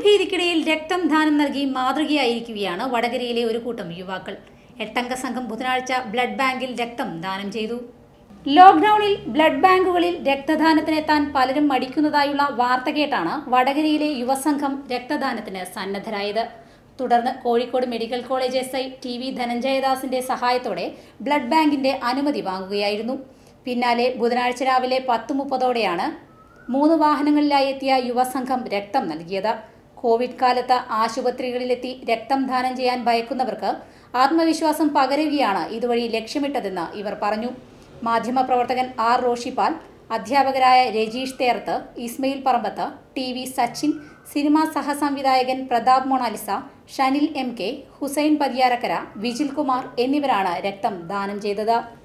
Covid ഭീതിക്കിടയിൽ രക്തം ദാനം നൽകി മാതൃകയായിരിക്കുകയാണ് വടകരയിലെ ഒരു കൂട്ടം യുവാക്കൾ എട്ടംഗ സംഘം ബുധനാഴ്ച ബ്ലഡ് ബാങ്കിൽ രക്തം ദാനം ചെയ്തു ലോക്ക്ഡൌണിൽ ബ്ലഡ് ബാങ്കുകളിൽ രക്തദാനത്തിനെത്താൻ പലരും മടിക്കുന്നതായുള്ള വാർത്ത കേട്ടാണ് വടകരയിലെ യുവസംഘം രക്തദാനത്തിന് സന്നദ്ധരായത് തുടർന്ന് Kozhikode medical college S I T V ധനഞ്ജയദാസിന്റെ സഹായത്തോടെ ബ്ലഡ് ബാങ്കിന്റെ അനുമതി വാങ്ങുകയായിരുന്നു പിന്നാലെ ബുധനാഴ്ച രാവിലെ പത്ത് മുപ്പതോടെയാണ് മൂന്ന് വാഹനങ്ങളിലായി എത്തിയ യുവസംഘം രക്തം നൽകിയത് കോവിഡ് കാലത്ത് ആശുപത്രികളിലെത്തി രക്തം ദാനം ചെയ്യാൻ ഭയക്കുന്നവർക്ക് ആത്മവിശ്വാസം പകരുകയാണ് ഇതുവഴി ലക്ഷ്യമിട്ടതെന്ന് ഇവർ പറഞ്ഞു മാധ്യമപ്രവർത്തകൻ ആർ റോഷിപാൽ അധ്യാപകരായ രജീഷ് തേർത്ത് ഇസ്മയിൽ പറമ്പത്ത് ടി വി സച്ചിൻ സിനിമാ സഹസംവിധായകൻ പ്രതാപ് മൊണാലിസ ഷനിൽ എം കെ ഹുസൈൻ പതിയാരക്കര വിജിൽ കുമാർ എന്നിവരാണ് രക്തം ദാനം ചെയ്തത്